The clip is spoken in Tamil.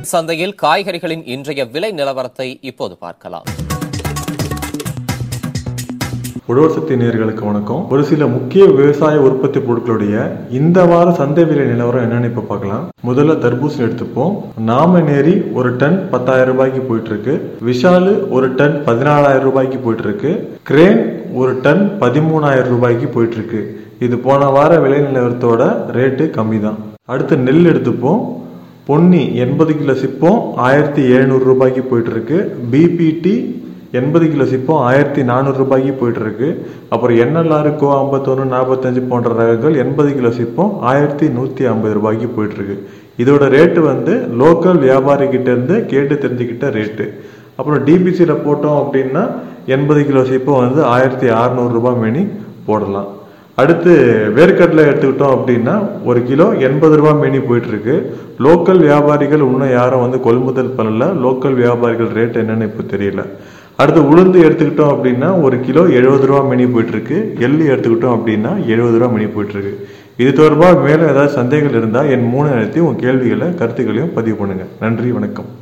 சந்தையில் காய்கறிகளின் இன்றைய விலை நிலவரத்தை இப்போது பார்க்கலாம் உழவர் சக்தி நேயர்களுக்கு வணக்கம் ஒரு சில முக்கிய விவசாய உற்பத்தி பொருட்களுடைய இந்த வார சந்தை விலை நிலவரம் என்னன்னு இப்ப பார்க்கலாம் முதல்ல தர்பூசணி எடுத்துப்போம் நாமநேரி ஒரு டன் பத்தாயிரம் ரூபாய்க்கு போயிட்டு இருக்கு விஷாலு ஒரு டன் பதினாலாயிரம் ரூபாய்க்கு போயிட்டு இருக்கு கிரேன் ஒரு டன் பதிமூணாயிரம் ரூபாய்க்கு போயிட்டு இருக்கு இது போன வார விலை நிலவரத்தோட ரேட்டு கம்மி தான் அடுத்து நெல் எடுத்துப்போம் பொன்னி எண்பது கிலோ சிப்பம் ஆயிரத்தி எழுநூறு ரூபாய்க்கு போயிட்டு இருக்கு பிபிடி எண்பது கிலோ சிப்பம் ஆயிரத்தி நானூறு ரூபாய்க்கு போயிட்டு இருக்கு அப்புறம் என்எல்ஆர் கோ ஐம்பத்தொன்று நாற்பத்தஞ்சு போன்ற ரகங்கள் எண்பது கிலோ சிப்பம் ஆயிரத்தி நூற்றி ஐம்பது ரூபாய்க்கு போயிட்டு இருக்கு இதோட ரேட்டு வந்து லோக்கல் வியாபாரி கிட்ட இருந்து கேட்டு தெரிஞ்சுக்கிட்ட ரேட்டு அப்புறம் டிபிசியில் போட்டோம் அப்படின்னா எண்பது கிலோ சிப்பம் வந்து ஆயிரத்தி அறநூறு ரூபாய் மேனி போடலாம் அடுத்து வேர்க்கடலை எடுத்துக்கிட்டோம் அப்படின்னா ஒரு கிலோ எண்பது ரூபா மேனி போயிட்டு இருக்கு லோக்கல் வியாபாரிகள் இன்னும் யாரும் வந்து கொள்முதல் பண்ணல லோக்கல் வியாபாரிகள் ரேட் என்னன்னு இப்போ தெரியல அடுத்து உளுந்து எடுத்துக்கிட்டோம் அப்படின்னா ஒரு கிலோ எழுபது ரூபா மணி போயிட்டு இருக்கு எள்ளு எடுத்துக்கிட்டோம் அப்படின்னா எழுபது ரூபா மணி போயிட்டு இருக்கு இது தொடர்பாக மேலும் ஏதாவது சந்தேகங்கள் இருந்தால் என் மூணு நிறுத்தி உங்கள் கேள்விகளை கருத்துக்களையும் பதிவு பண்ணுங்க நன்றி வணக்கம்